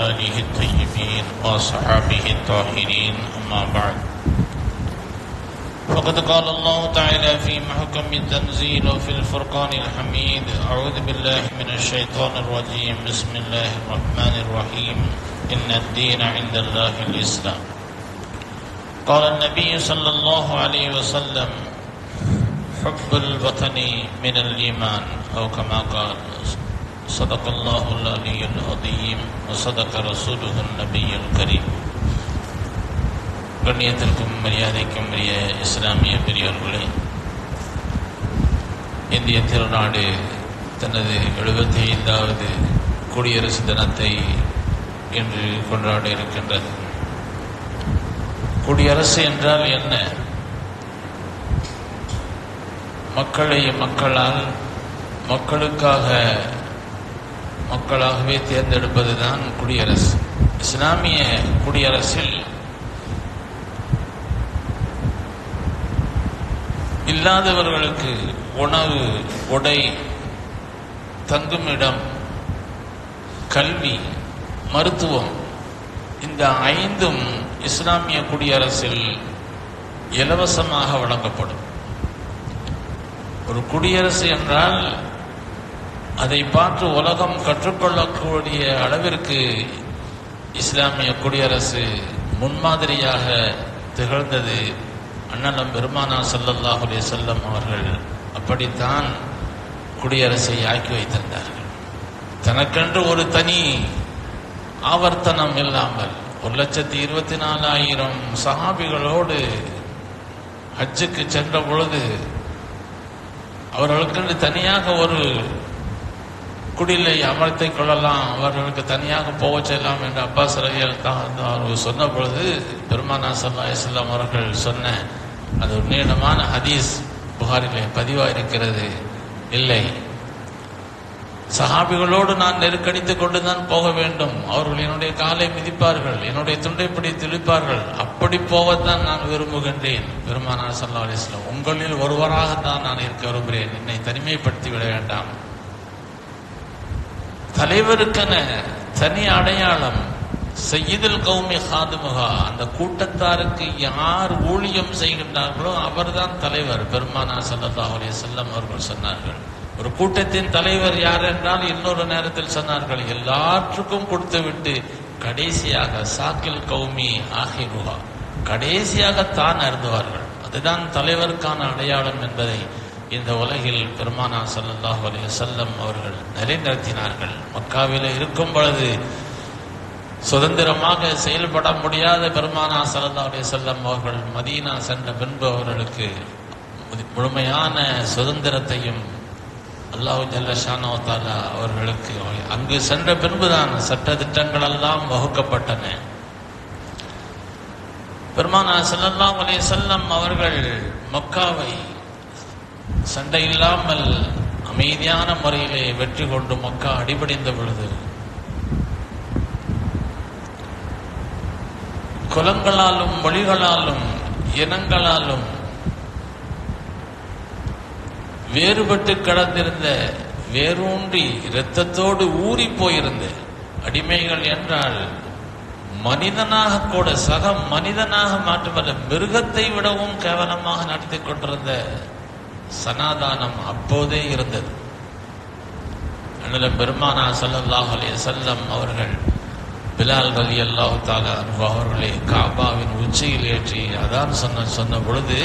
آله الطيبين وصحابه الطاهرين أما بعد فقد قال الله تعالى في محكم التنزيل وفي الفرقان الحميد أعوذ بالله من الشيطان الرجيم بسم الله الرحمن الرحيم إن الدين عند الله الإسلام قال النبي صلى الله عليه وسلم حب الوطن من الإيمان أو كما قال صدق الله العلي العظيم وصدق رسوله النبي الكريم கண்ணியத்திற்கும் மரியாதைக்கும் உரிய இஸ்லாமிய பெரியவர்களே இந்திய திருநாடு தனது எழுபத்தி ஐந்தாவது குடியரசு தினத்தை இன்று கொண்டாட இருக்கின்றது குடியரசு என்றால் என்ன மக்களை மக்களால் மக்களுக்காக மக்களாகவே தேர்ந்தெடுப்பதுதான் குடியரசு இஸ்லாமிய குடியரசில் இல்லாதவர்களுக்கு உணவு உடை தங்குமிடம் கல்வி மருத்துவம் இந்த ஐந்தும் இஸ்லாமிய குடியரசில் இலவசமாக வழங்கப்படும் ஒரு குடியரசு என்றால் அதை பார்த்து உலகம் கற்றுக்கொள்ளக்கூடிய அளவிற்கு இஸ்லாமிய குடியரசு முன்மாதிரியாக திகழ்ந்தது அண்ணலம் பெருமானா சல்லல்லாஹ் அலே செல்லம் அவர்கள் அப்படித்தான் குடியரசை ஆக்கி வைத்திருந்தார்கள் தனக்கென்று ஒரு தனி ஆவர்த்தனம் இல்லாமல் ஒரு லட்சத்தி இருபத்தி நாலாயிரம் சஹாபிகளோடு ஹஜ்ஜுக்கு சென்ற பொழுது அவர்களுக்கென்று தனியாக ஒரு குடிலை அமர்த்திக் கொள்ளலாம் அவர்களுக்கு தனியாக போக செல்லலாம் என்று அப்பாஸ் ரவியல் தான் அவர்கள் சொன்ன பொழுது பெருமானா சல்லா இஸ்லாம் அவர்கள் சொன்ன அது ஒரு நீளமான ஹதீஸ் புகாரிலே பதிவாக இருக்கிறது இல்லை சஹாபிகளோடு நான் நெருக்கடித்துக் கொண்டுதான் போக வேண்டும் அவர்கள் என்னுடைய காலை மிதிப்பார்கள் என்னுடைய துண்டை பிடித்து இழுப்பார்கள் அப்படி போவதுதான் நான் விரும்புகின்றேன் பெருமானார் சல்லா அலிஸ்லாம் உங்களில் ஒருவராகத்தான் நான் இருக்க விரும்புகிறேன் என்னை தனிமைப்படுத்தி விட வேண்டாம் தலைவருக்கென தனி அடையாளம் செய்யுதல் கௌமி ஹாதுமுகா அந்த கூட்டத்தாருக்கு யார் ஊழியம் செய்கின்றார்களோ அவர்தான் தலைவர் பெருமானா சல்லா அலே செல்லம் அவர்கள் சொன்னார்கள் ஒரு கூட்டத்தின் தலைவர் யார் என்றால் இன்னொரு நேரத்தில் சொன்னார்கள் எல்லாற்றுக்கும் கொடுத்து விட்டு கடைசியாக சாக்கில் கௌமி ஆகிருவா கடைசியாக தான் அருந்துவார்கள் அதுதான் தலைவருக்கான அடையாளம் என்பதை இந்த உலகில் பெருமானா சல்லாஹ் அலி செல்லம் அவர்கள் நிலைநிறுத்தினார்கள் மக்காவில் இருக்கும் பொழுது சுதந்திரமாக செயல்பட முடியாத பெருமானா சல்லா அலி செல்லம் அவர்கள் மதீனா சென்ற பின்பு அவர்களுக்கு முழுமையான சுதந்திரத்தையும் அல்லாஹு ஜல்லஷானோ தாலா அவர்களுக்கு அங்கு சென்ற பின்புதான் சட்ட திட்டங்கள் எல்லாம் வகுக்கப்பட்டன பெருமானா சல்லல்லாஹ் அலே செல்லம் அவர்கள் மக்காவை சண்டை இல்லாமல் அமைதியான முறையிலே வெற்றி கொண்டு மக்கா அடிபடிந்த பொழுது குலங்களாலும் மொழிகளாலும் இனங்களாலும் வேறுபட்டு கடந்திருந்த வேரூன்றி இரத்தத்தோடு ஊறி போயிருந்த அடிமைகள் என்றால் மனிதனாக கூட சக மனிதனாக மாற்றுவத மிருகத்தை விடவும் கேவலமாக நடத்தி கொண்டிருந்த சனாதானம் அப்போதே இருந்தது அண்ணலம் பெருமானா சல்லல்லாஹ் அலே செல்லம் அவர்கள் பிலால் அலி அல்லாஹு தாலா அவர்களை காபாவின் உச்சியில் ஏற்றி அதான் சொன்ன சொன்ன பொழுது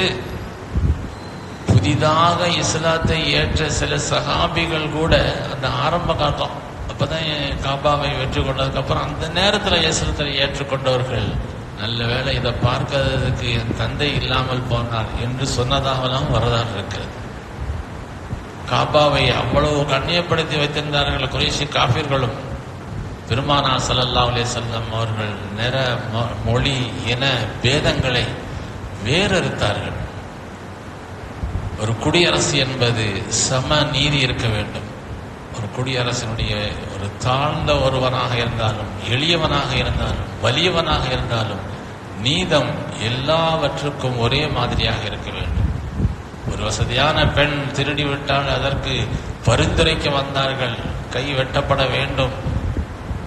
புதிதாக இஸ்லாத்தை ஏற்ற சில சகாபிகள் கூட அந்த ஆரம்ப காலம் அப்பதான் காபாவை வெற்றி கொண்டதுக்கப்புறம் அந்த நேரத்தில் இஸ்லத்தை ஏற்றுக்கொண்டவர்கள் நல்ல வேலை இதை பார்க்கறதுக்கு என் தந்தை இல்லாமல் போனார் என்று சொன்னதாகலாம் வரலாறு இருக்கிறது காபாவை அவ்வளவு கண்ணியப்படுத்தி வைத்திருந்தார்கள் குறைசி காபிர்களும் பெருமானா சல்லல்லா அலே செல்லம் அவர்கள் நிற மொழி என பேதங்களை வேறறுத்தார்கள் ஒரு குடியரசு என்பது சம நீதி இருக்க வேண்டும் ஒரு குடியரசினுடைய ஒரு தாழ்ந்த ஒருவனாக இருந்தாலும் எளியவனாக இருந்தாலும் வலியவனாக இருந்தாலும் நீதம் எல்லாவற்றுக்கும் ஒரே மாதிரியாக இருக்க வேண்டும் ஒரு வசதியான பெண் திருடி விட்டால் அதற்கு பரிந்துரைக்க வந்தார்கள் கை வெட்டப்பட வேண்டும்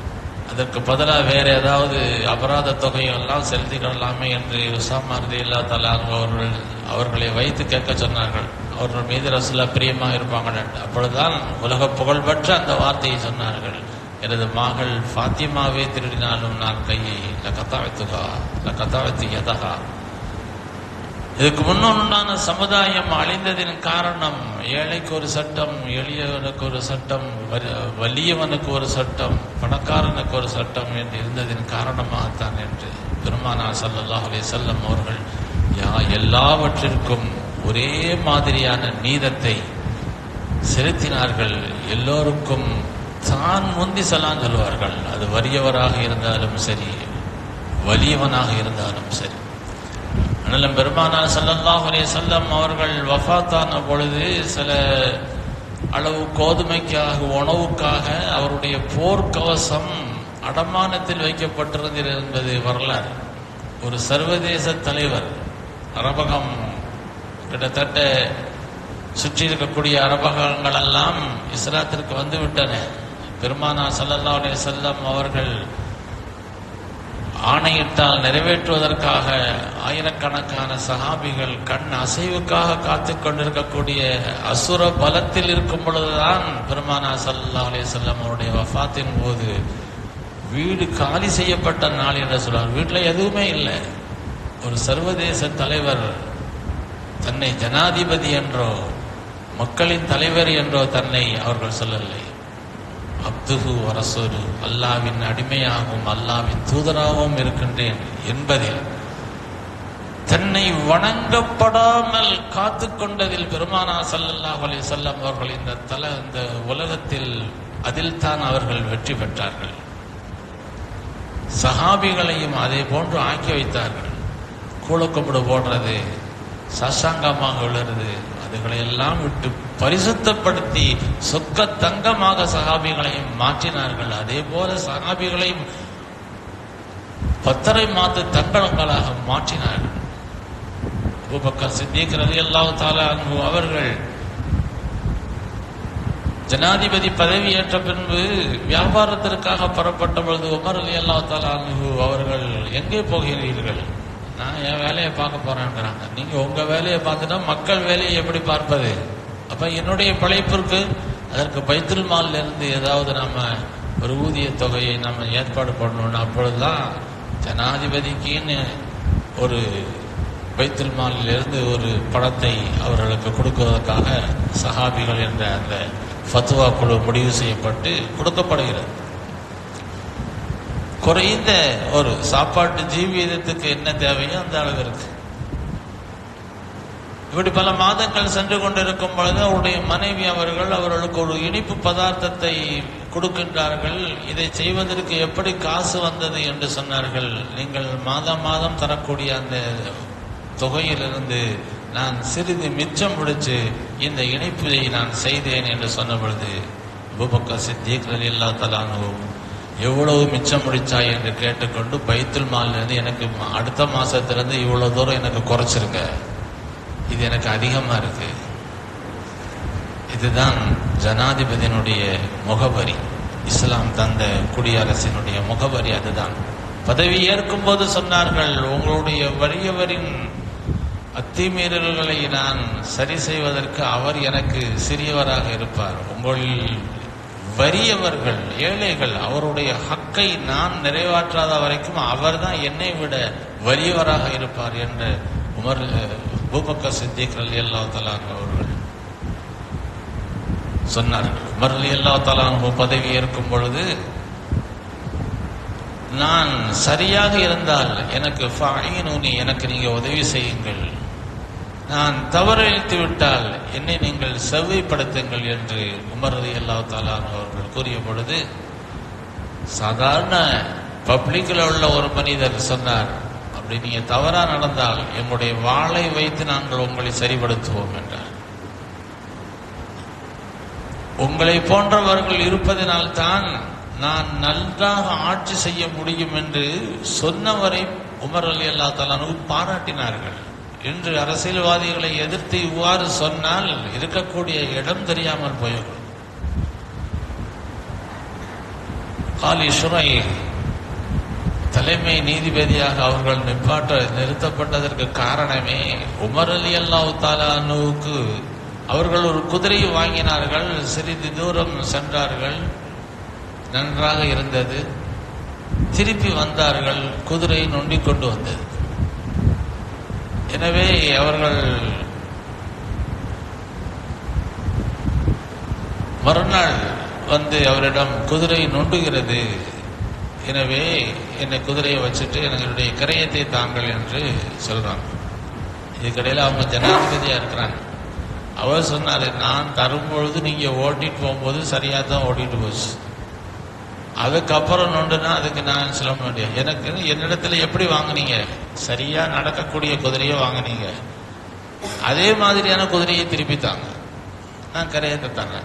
அதற்கு பதிலாக வேற ஏதாவது அபராத தொகையெல்லாம் செலுத்திக்கொள்ளலாமே என்று உசாமா ரலியல்லா தலான் அவர்கள் அவர்களை வைத்து கேட்க சொன்னார்கள் அவர்கள் மீது ரசுல்லா பிரியமாக இருப்பாங்க அப்பொழுதுதான் உலக புகழ்பெற்ற அந்த வார்த்தையை சொன்னார்கள் எனது மகள் ஃபாத்திமாவே திருடினாலும் நான் கையை லகத்தாவத்துகா லகத்தாவத்து எதகா இதுக்கு முன்னுண்டான சமுதாயம் அழிந்ததின் காரணம் ஏழைக்கு ஒரு சட்டம் எளியவனுக்கு ஒரு சட்டம் வரி- வலியவனுக்கு ஒரு சட்டம் பணக்காரனுக்கு ஒரு சட்டம் என்று இருந்ததின் காரணமாகத்தான் என்று பெருமானா ஸல்லல்லாஹு அலைஹி வஸல்லம் அவர்கள் யா எல்லாவற்றிற்கும் ஒரே மாதிரியான நீதத்தை செலுத்தினார்கள் எல்லோருக்கும் தான் முந்தி சலான் சொல்வார்கள் அது வறியவராக இருந்தாலும் சரி வலியவனாக இருந்தாலும் சரி அண்ணலம் பெருமானார் ஸல்லல்லாஹு அலைஹி வஸல்லம் அவர்கள் வஃபாத்தான பொழுது சில அளவு கோதுமைக்காக உணவுக்காக அவருடைய போர்க்கவசம் அடமானத்தில் வைக்கப்பட்டிருந்தது என்பது வரலாறு ஒரு சர்வதேச தலைவர் அரபகம் கிட்டத்தட்ட சுற்றி இருக்கக்கூடிய அரபகங்கள் எல்லாம் இஸ்லாத்திற்கு வந்து விட்டன பெருமானா ஸல்லல்லாஹு அலைஹி வஸல்லம் அவர்கள் ஆணையிட்டால் நிறைவேற்றுவதற்காக ஆயிரக்கணக்கான சஹாபிகள் கண் அசைவுக்காக காத்துக் கொண்டிருக்கக்கூடிய அசுர பலத்தில் இருக்கும் பொழுதுதான் பெருமானா ஸல்லல்லாஹு அலைஹி வஸல்லம் அவருடைய வஃபாத்தின் போது வீடு காலி செய்யப்பட்ட நாள் என்று சொல்றார் வீட்டில் எதுவுமே இல்லை ஒரு சர்வதேச தலைவர் தன்னை ஜனாதிபதி என்றோ மக்களின் தலைவர் என்றோ தன்னை அவர்கள் சொல்லலை அப்துஹு வரசூரு அல்லாவின் அடிமையாகவும் அல்லாவின் தூதராகவும் இருக்கின்றேன் என்பதில் தன்னை வணங்கப்படாமல் காத்து கொண்டதில் பெருமானா ஸல்லல்லாஹு அலைஹி வஸல்லம் அவர்கள் இந்த தல இந்த உலகத்தில் அதில் தான் அவர்கள் வெற்றி பெற்றார்கள் சஹாபிகளையும் அதே போன்று ஆக்கி வைத்தார்கள் கூலக்கும்பிடு போடுறது சசாங்கமாக விழுறது அதுகளை எல்லாம் விட்டு பரிசுத்தப்படுத்தி சொக்க தங்கமாக சகாபிகளையும் மாற்றினார்கள் அதே போல சகாபிகளையும் பத்தரை மாத்து தங்கங்களாக மாற்றினார்கள் அபூபக்கர் சித்திக் ரலியல்லாஹு தஆலா அன்ஹு அவர்கள் ஜனாதிபதி பதவி ஏற்ற பின்பு வியாபாரத்திற்காக புறப்பட்ட பொழுது உமர் அலி அல்லா அன்ஹு அவர்கள் எங்கே போகிறீர்கள் நான் என் வேலையை பார்க்க போறேன்றாங்க நீங்க உங்க வேலையை பார்த்துட்டா மக்கள் வேலையை எப்படி பார்ப்பது அப்ப என்னுடைய பிழைப்பிற்கு அதற்கு பைத்துல் மால்ல இருந்து ஏதாவது நாம ஒரு ஊதிய தொகையை நம்ம ஏற்பாடு பண்ணணும் அப்பொழுதுதான் ஜனாதிபதிக்குன்னு ஒரு பைத்துல் மாலில் இருந்து ஒரு பணத்தை அவர்களுக்கு கொடுக்குவதற்காக சஹாபிகள் என்ற அந்த ஃபத்வா குழு முடிவு செய்யப்பட்டு கொடுக்கப்படுகிறது குறைந்த ஒரு சாப்பாட்டு ஜீவிதத்துக்கு என்ன தேவையோ அந்த அளவு இருக்கு இப்படி பல மாதங்கள் சென்று கொண்டிருக்கும் பொழுது அவருடைய மனைவி அவர்கள் அவர்களுக்கு ஒரு இனிப்பு பதார்த்தத்தை கொடுக்கின்றார்கள் இதை செய்வதற்கு எப்படி காசு வந்தது என்று சொன்னார்கள் நீங்கள் மாதம் மாதம் தரக்கூடிய அந்த தொகையிலிருந்து நான் சிறிது மிச்சம் பிடிச்சு இந்த இணைப்பை நான் செய்தேன் என்று சொன்ன பொழுது அபூபக்கர் சித்திக் ரலியல்லா தலானுவும் எவ்வளவு மிச்சம் முடிச்சாய் என்று கேட்டுக்கொண்டு பைத்துல் மாலிலிருந்து எனக்கு அடுத்த மாசத்திலிருந்து இவ்வளவு தூரம் எனக்கு குறைச்சிருங்க இது எனக்கு அதிகமா இருக்கு இதுதான் ஜனாதிபதியினுடைய முகவரி இஸ்லாம் தந்த குடியரசினுடைய முகவரி அதுதான் பதவி ஏற்கும் போது சொன்னார்கள் உங்களுடைய வறியவரின் அத்துமீறல்களை நான் சரி செய்வதற்கு அவர் எனக்கு சிறியவராக இருப்பார் உங்களில் வறியவர்கள் ஏழைகள் அவருடைய ஹக்கை நான் நிறைவேற்றாத வரைக்கும் அவர்தான் என்னை விட வறியவராக இருப்பார் என்று உமர் பூபக்க சித்திக் அலி அல்லா தலான் அவர்கள் சொன்னார்கள் உமர் அலி அல்லா தலான் பதவி ஏற்கும் பொழுது நான் சரியாக இருந்தால் எனக்கு ஃபாயினூனி எனக்கு நீங்க உதவி செய்யுங்கள் நான் தவறழித்து விட்டால் என்னை நீங்கள் செவ்வைப்படுத்துங்கள் என்று உமர் அலி அல்லா தாலான் அவர்கள் கூறிய பொழுது சாதாரண பப்ளிக்கில் உள்ள ஒரு மனிதர் சொன்னார் அப்படி நீங்க தவறா நடந்தால் எங்களுடைய வாளை வைத்து நாங்கள் உங்களை சரிப்படுத்துவோம் என்றார் உங்களை போன்றவர்கள் இருப்பதனால் தான் நான் நன்றாக ஆட்சி செய்ய முடியும் என்று சொன்னவரை உமர் அலி அல்லா தலானு பாராட்டினார்கள் இன்று அரசியல்வாதிகளை எதிர்த்து இவ்வாறு சொன்னால் இருக்கக்கூடிய இடம் தெரியாமல் போய்விடும் காலி ஷுரை தலைமை நீதிபதியாக அவர்கள் நிப்பாட்ட நிறுத்தப்பட்டதற்கு காரணமே உமர் அலி அல்லாஹ் தாலானுவுக்கு அவர்கள் ஒரு குதிரையை வாங்கினார்கள் சிறிது தூரம் சென்றார்கள் நன்றாக இருந்தது திருப்பி வந்தார்கள் குதிரை நொண்டி கொண்டு வந்தது எனவே அவர்கள் மறுநாள் வந்து அவரிடம் குதிரை நொண்டுகிறது எனவே என்னை குதிரையை வச்சுட்டு எங்களுடைய கிரயத்தை தாங்கள் என்று சொல்றாங்க இதுக்கடையில் அவங்க ஜனாதிபதியா இருக்கிறாங்க அவர் சொன்னாரு நான் தரும்பொழுது நீங்க ஓட்டிட்டு போகும்போது சரியா தான் ஓட்டிட்டு போச்சு அதுக்கப்புறம் நொண்டுனா அதுக்கு நான் சொல்ல வேண்டிய எனக்கு என்னிடத்துல எப்படி வாங்குனீங்க சரியா நடக்கக்கூடிய குதிரையை வாங்குனீங்க அதே மாதிரியான குதிரையை திருப்பி தாங்க நான் கரையத்தை தாங்க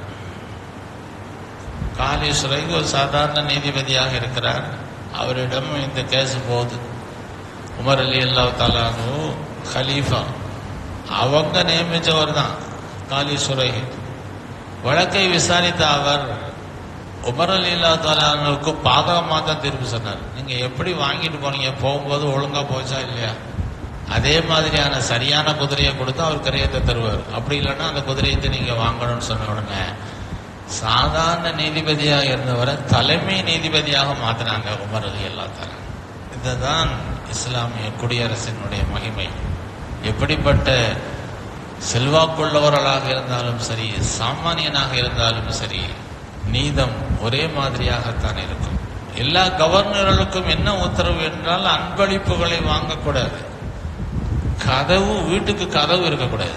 காளீஸ்வரை ஒரு சாதாரண நீதிபதியாக இருக்கிறார் அவரிடம் இந்த கேஸ் போகுது உமர் அலி அல்லா தாலானு ஹலீஃபா அவங்க நியமிச்சவர் தான் காளீஸ்வரை வழக்கை விசாரித்த அவர் உமர் அலி அல்லா தாலானுக்கு பாதகமாக தான் தீர்ப்பு சொன்னார் நீங்க எப்படி வாங்கிட்டு போனீங்க போகும்போது ஒழுங்கா போச்சா இல்லையா அதே மாதிரியான சரியான குதிரையை கொடுத்து அவர் கரையத்தை தருவார் அப்படி இல்லைன்னா அந்த குதிரையத்தை நீங்க வாங்கணும்னு சொன்ன உடனே சாதாரண நீதிபதியாக இருந்தவரை தலைமை நீதிபதியாக மாத்தினாங்க உமர் அலி அல்லா தாலா இதுதான் இஸ்லாமிய குடியரசினுடைய மகிமை எப்படிப்பட்ட செல்வாக்குள்ளவர்களாக இருந்தாலும் சரி சாமானியனாக இருந்தாலும் சரி நீதம் ஒரே மாதிரியாகத்தான் இருக்கும் எல்லா கவர்னர்களுக்கும் என்ன உத்தரவு என்றால் அன்பளிப்புகளை வாங்கக்கூடாது கதவு வீட்டுக்கு கதவு இருக்கக்கூடாது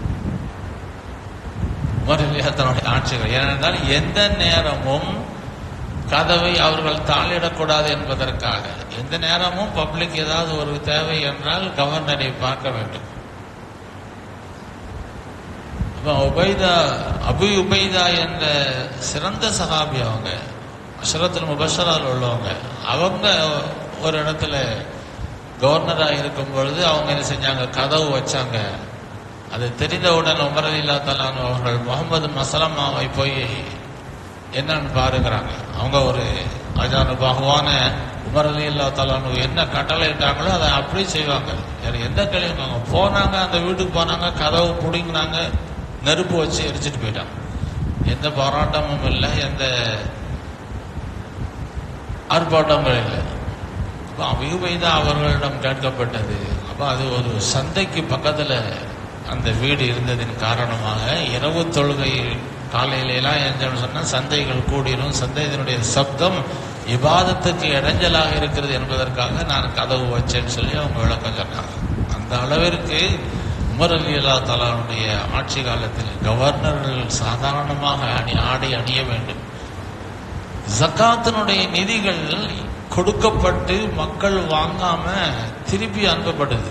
உமர் தன்னுடைய ஆட்சிகள் ஏனென்றால் எந்த நேரமும் கதவை அவர்கள் தாளிடக்கூடாது என்பதற்காக எந்த நேரமும் பப்ளிக் ஏதாவது ஒரு தேவை என்றால் கவர்னரை பார்க்க வேண்டும் அப்ப உபைதா அபு உபைதா என்ற சிறந்த சகாபி அவங்க அஷரத்தில் முபஷரால் உள்ளவங்க அவங்க ஒரு இடத்துல கவர்னராக இருக்கும் பொழுது அவங்க என்ன செஞ்சாங்க கதவு வச்சாங்க அது தெரிந்தவுடன் உமரதில்லா தலான் அவர்கள் முகமது மசலமாவை போய் என்னன்னு பாருங்கிறாங்க அவங்க ஒரு அஜானு பகவான உமரலி இல்லா தலானு என்ன கட்டளை இட்டாங்களோ அதை அப்படியே செய்வாங்க வேற எந்த கேள்வியும் போனாங்க அந்த வீட்டுக்கு போனாங்க கதவு பிடிங்கினாங்க நெருப்பு வச்சு எரிச்சிட்டு போயிட்டாங்க எந்த போராட்டமும் இல்லை எந்த ஆர்ப்பாட்டமும் இல்லை அப்போ அபியுபைதா அவர்களிடம் கேட்கப்பட்டது அப்போ அது ஒரு சந்தைக்கு பக்கத்தில் அந்த வீடு இருந்ததின் காரணமாக இரவு தொழுகை காலையில எல்லாம் எஞ்சோம்னு சொன்னா சந்தைகள் கூடிரும் சந்தையினுடைய சப்தம் இபாதத்துக்கு இடைஞ்சலாக இருக்கிறது என்பதற்காக நான் கதவு வச்சேன்னு சொல்லி அவங்க விளக்கம் சொன்னாங்க அந்த அளவிற்கு உமர் அலி அல்லா தலானுடைய ஆட்சி காலத்தில் கவர்னர்கள் சாதாரணமாக அணி ஆடை அணிய வேண்டும் ஜக்காத்தினுடைய நிதிகள் கொடுக்கப்பட்டு மக்கள் வாங்காம திருப்பி அனுப்பப்படுது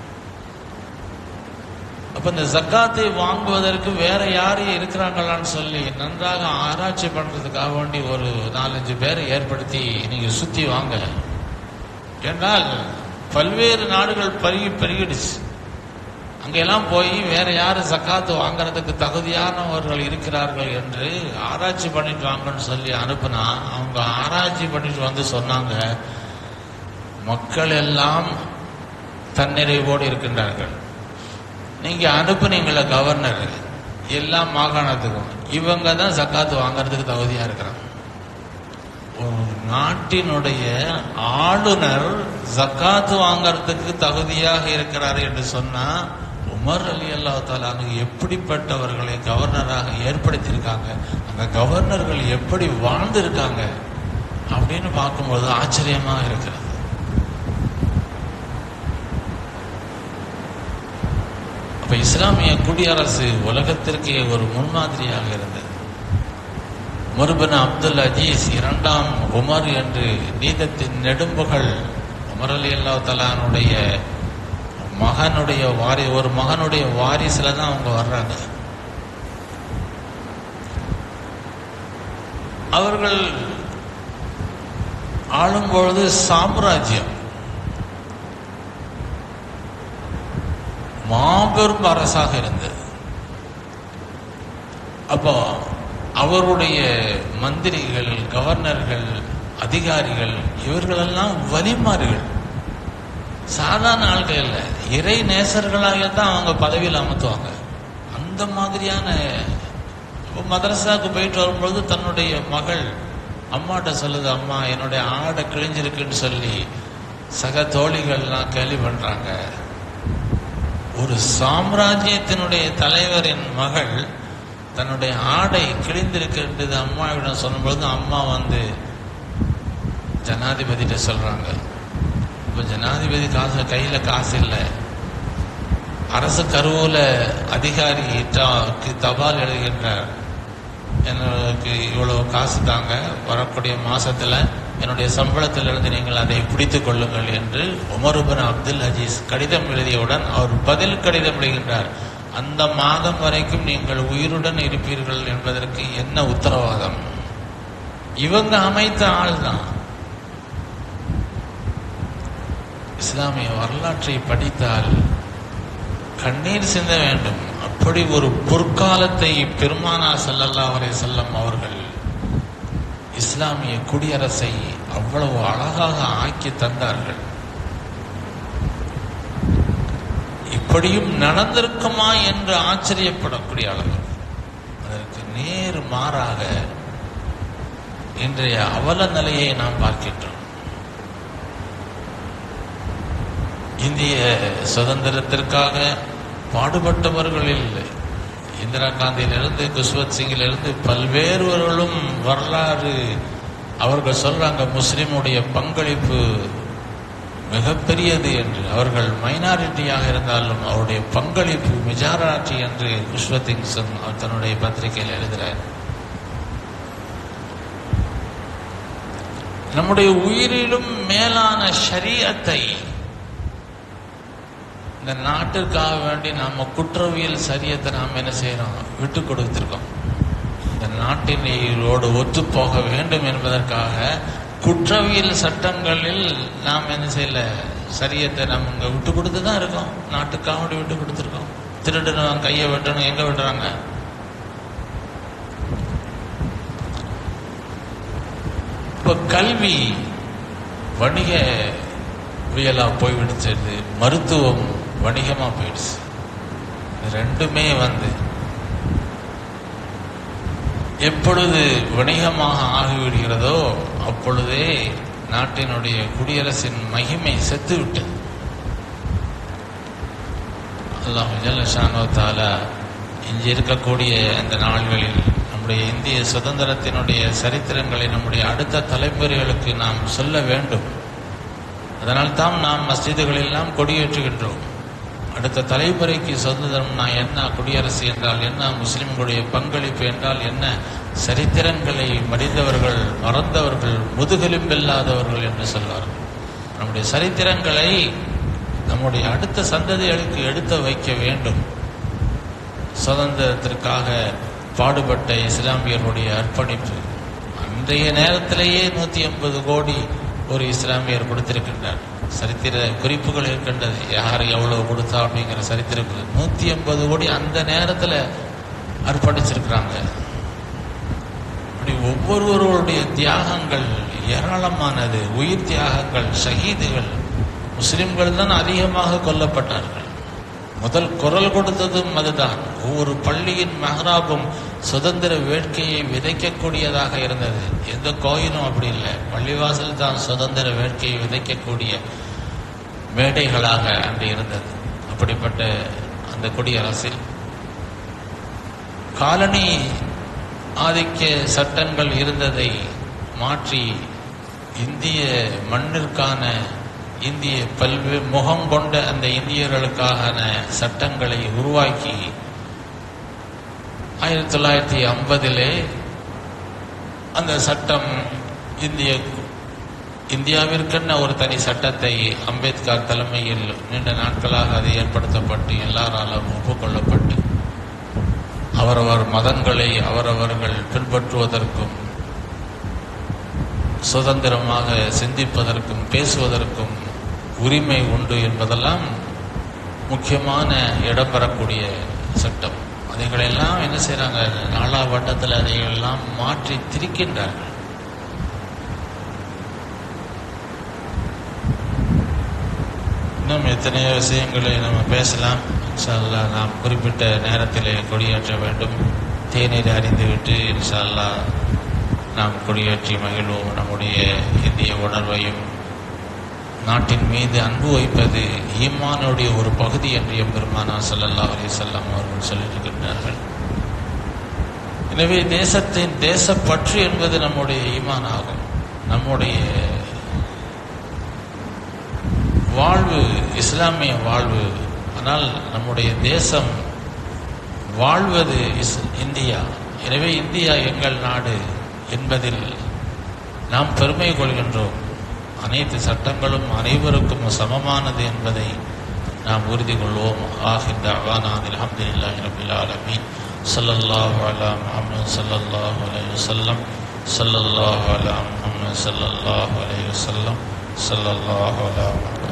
அப்ப இந்த ஜக்காத்தை வாங்குவதற்கு வேற யாரு இருக்கிறாங்களான்னு சொல்லி நன்றாக ஆராய்ச்சி பண்றதுக்காக வேண்டி ஒரு நாலஞ்சு பேரை ஏற்படுத்தி நீங்க சுத்தி வாங்க என்றால் பல்வேறு நாடுகள் பெருகி பெருகிடுச்சு அங்கெல்லாம் போய் வேற யாரு ஜக்காத்து வாங்குறதுக்கு தகுதியானவர்கள் இருக்கிறார்கள் என்று ஆராய்ச்சி பண்ணிட்டு வாங்கன்னு சொல்லி அனுப்புனா அவங்க ஆராய்ச்சி பண்ணிட்டு வந்து சொன்னாங்க மக்கள் எல்லாம் தன்னிறைவோடு இருக்கின்றார்கள் நீங்க அனுப்புனீங்கள கவர்னர் எல்லா மாகாணத்துக்கும் இவங்க தான் சக்காத்து வாங்குறதுக்கு தகுதியா இருக்கிறாங்க ஒரு நாட்டினுடைய ஆளுநர் ஜக்காத்து வாங்கறதுக்கு தகுதியாக இருக்கிறார் என்று சொன்னா உமர் அலி அல்லா தாலானு எப்படிப்பட்டவர்களை கவர்னராக ஏற்படுத்தியிருக்காங்க அந்த கவர்னர்கள் எப்படி வாழ்ந்திருக்காங்க அப்படின்னு பார்க்கும்போது ஆச்சரியமாக இருக்கிறது அப்ப இஸ்லாமிய குடியரசு உலகத்திற்கே ஒரு முன்மாதிரியாக இருந்தது முருபன் அப்துல் அஜீஸ் இரண்டாம் உமர் என்று நீதத்தின் நெடும்புகள் உமர் அலி அல்லா தலானுடைய மகனுடைய வாரி ஒரு மகனுடைய வாரிசுல தான் அவங்க வர்றாங்க அவர்கள் ஆளும்பொழுது சாம்ராஜ்யம் மாபெரும் அரசாக இருந்தது அப்போ அவருடைய மந்திரிகள் கவர்னர்கள் அதிகாரிகள் இவர்களெல்லாம் வலிமாறுகள் சாதாரண ஆட்கள் இல்லை இறை நேசர்களாக தான் அவங்க பதவியில் அமர்த்துவாங்க அந்த மாதிரியான மதரசாவுக்கு போயிட்டு வரும்பொழுது தன்னுடைய மகள் அம்மாட்ட சொல்லுது அம்மா என்னுடைய ஆடை கிழிஞ்சிருக்குன்னு சொல்லி சக தோழிகள்லாம் கேள்வி பண்றாங்க ஒரு சாம்ராஜ்யத்தினுடைய தலைவரின் மகள் தன்னுடைய ஆடை கிழிந்திருக்கின்றது அம்மாவிடம் சொல்லும்பொழுது அம்மா வந்து ஜனாதிபதிட்ட சொல்றாங்க இப்ப ஜனாதிபதி காசு கையில காசு இல்லை அரசு கருவூல அதிகாரி த- தபால் எழுதுகின்றார் எனக்கு இவ்வளவு காசு தாங்க வரக்கூடிய மாசத்துல என்னுடைய சம்பளத்திலிருந்து நீங்கள் அதை பிடித்துக் கொள்ளுங்கள் என்று உமருபன் அப்துல் அஜீஸ் கடிதம் எழுதியவுடன் அவர் பதில் கடிதம் எழுதுகின்றார் அந்த மாதம் வரைக்கும் நீங்கள் உயிருடன் இருப்பீர்கள் என்பதற்கு என்ன உத்தரவாதம் இவங்க அமைத்த ஆள் தான் இஸ்லாமிய வரலாற்றை படித்தால் கண்ணீர் சிந்த வேண்டும் அப்படி ஒரு பொற்காலத்தை பெருமானா ஸல்லல்லாஹு அலைஹி வஸல்லம் அவர்கள் இஸ்லாமிய குடியரசை அவ்வளவு அழகாக ஆக்கி தந்தார்கள் இப்படியும் நடந்திருக்குமா என்று ஆச்சரியப்படக்கூடிய அளவு அதற்கு நேர் மாறாக இன்றைய அவல நிலையை நாம் பார்க்கின்றோம் இந்திய சுதந்திரத்திற்காக பாடுபட்டவர்களில் இந்திரா காந்தியிலிருந்து குஷ்வந்த் சிங்கிலிருந்து பல்வேறுவர்களும் வரலாறு அவர்கள் சொல்றாங்க முஸ்லிமுடைய பங்களிப்பு மிகப்பெரியது என்று அவர்கள் மைனாரிட்டியாக இருந்தாலும் அவருடைய பங்களிப்பு மெஜாரிட்டி என்று குஷ்வந்த் சிங் அவர் தன்னுடைய பத்திரிகையில் எழுதுகிறார் நம்முடைய உயிரிலும் மேலான ஷரீஅத்தை இந்த நாட்டிற்காக வேண்டி நாம குற்றவியல் சரியத்தை நாம் என்ன செய்யறோம் விட்டு கொடுத்திருக்கோம் இந்த நாட்டினோடு ஒத்து போக வேண்டும் என்பதற்காக குற்றவியல் சட்டங்களில் நாம் என்ன செய்யல சரியத்தை நம்ம இங்க விட்டு கொடுத்து தான் இருக்கோம் நாட்டுக்காக வேண்டி விட்டு கொடுத்துருக்கோம் திருடணும் கையை வெட்டணும் எங்க வெட்டுறாங்க இப்ப கல்வி வணிக வியலா போய்விடுச்சது மருத்துவம் வணிகமா போயிடுச்சு இது ரெண்டுமே வந்து எப்பொழுது வணிகமாக ஆகிவிடுகிறதோ அப்பொழுதே நாட்டினுடைய குடியரசின் மகிமை செத்து விட்டது அல்லாஹ் ஜல்லஷானோ தாலா இங்கே இருக்கக்கூடிய இந்த நாள்களில் நம்முடைய இந்திய சுதந்திரத்தினுடைய சரித்திரங்களை நம்முடைய அடுத்த தலைமுறைகளுக்கு நாம் சொல்ல வேண்டும் அதனால் தான் நாம் மஸ்ஜிதுகளில் நாம் கொடியேற்றுகின்றோம் அடுத்த தலைமுறைக்கு சுதந்திரம்னா என்ன குடியரசு என்றால் என்ன முஸ்லிம்களுடைய பங்களிப்பு என்றால் என்ன சரித்திரங்களை மடிந்தவர்கள் மறந்தவர்கள் முதுகெலும்பில்லாதவர்கள் என்று சொல்வார்கள் நம்முடைய சரித்திரங்களை நம்முடைய அடுத்த சந்ததிகளுக்கு எடுத்து வைக்க வேண்டும் சுதந்திரத்திற்காக பாடுபட்ட இஸ்லாமியர்களுடைய அர்ப்பணிப்பு அன்றைய நேரத்திலேயே நூத்தி எண்பது கோடி ஒரு இஸ்லாமியர் கொடுத்திருக்கின்றார் சரித்திர குறிப்புகள் இருக்கின்றது யார் எவ்வளவு கொடுத்தா அப்படிங்கிற சரித்திரங்கள் நூத்தி எண்பது கோடி அந்த நேரத்துல அர்ப்பணிச்சிருக்கிறாங்க அப்படி ஒவ்வொருவருடைய தியாகங்கள் ஏராளமானது உயிர் தியாகங்கள் ஷஹீதுகள் முஸ்லிம்கள் தான் அதிகமாக கொல்லப்பட்டார்கள் முதல் குரல் கொடுத்ததும் அதுதான் ஒவ்வொரு பள்ளியின் மஹராபும் சுதந்திர வேட்கையை விதைக்கக்கூடியதாக இருந்தது எந்த கோயிலும் அப்படி இல்லை பள்ளிவாசல் தான் சுதந்திர வேட்கையை விதைக்கக்கூடிய மேடைகளாக அன்று இருந்தது அப்படிப்பட்ட அந்த குடியரசில் காலனி ஆதிக்க சட்டங்கள் இருந்ததை மாற்றி இந்திய மண்ணிற்கான இந்திய பல்வே முகம் கொண்ட அந்த இந்தியர்களுக்கான சட்டங்களை உருவாக்கி ஆயிரத்தி தொள்ளாயிரத்தி ஐம்பதிலே அந்த சட்டம் இந்திய இந்தியாவிற்கென்ன ஒரு தனி சட்டத்தை அம்பேத்கர் தலைமையில் நீண்ட நாட்களாக அது ஏற்படுத்தப்பட்டு எல்லாராலும் ஒப்புக்கொள்ளப்பட்டு அவரவர் மதங்களை அவரவர்கள் பின்பற்றுவதற்கும் சுதந்திரமாக சிந்திப்பதற்கும் பேசுவதற்கும் உரிமை உண்டு என்பதெல்லாம் முக்கியமான இடம் பெறக்கூடிய சட்டம் அதைகளெல்லாம் என்ன செய்றாங்க நாலா வட்டத்தில் அதையெல்லாம் மாற்றி திரிக்கின்றார்கள் இன்னும் எத்தனையோ விஷயங்களை நம்ம பேசலாம் இன்ஷா அல்லாஹ் நாம் குறிப்பிட்ட நேரத்திலே கொடியேற்ற வேண்டும் தேநீர் அறிந்துவிட்டு இன்ஷா அல்லாஹ் நாம் கொடியேற்றி மகிழ்வோம் நம்முடைய இந்திய உணர்வையும் நாட்டின் மீது அன்பு வைப்பது ஈமானுடைய ஒரு பகுதி என்று எம்பெருமானா ஸல்லல்லாஹு அலைஹி வஸல்லம் அவர்கள் சொல்லியிருக்கின்றார்கள் எனவே தேசத்தின் தேசப்பற்று என்பது நம்முடைய ஈமான் ஆகும் நம்முடைய வாழ்வு இஸ்லாமிய வாழ்வு ஆனால் நம்முடைய தேசம் வாழ்வது இஸ் இந்தியா எனவே இந்தியா எங்கள் நாடு என்பதில் நாம் பெருமை கொள்கின்றோம் அனைத்து சட்டங்களும் அனைவருக்கும் சமமானது என்பதை நாம் உறுதி கொள்வோம் ஆஹிந்த அவானான் அல்ஹம்துலில்லாஹி ரபில் ஆலமீன் ஸல்லல்லாஹு அலா முஹம்மது ஸல்லல்லாஹு அலைஹி வஸல்லம் ஸல்லல்லாஹு அலா முஹம்மது ஸல்லல்லாஹு அலைஹி வஸல்லம் ஸல்லல்லாஹு அலா முஹம்மது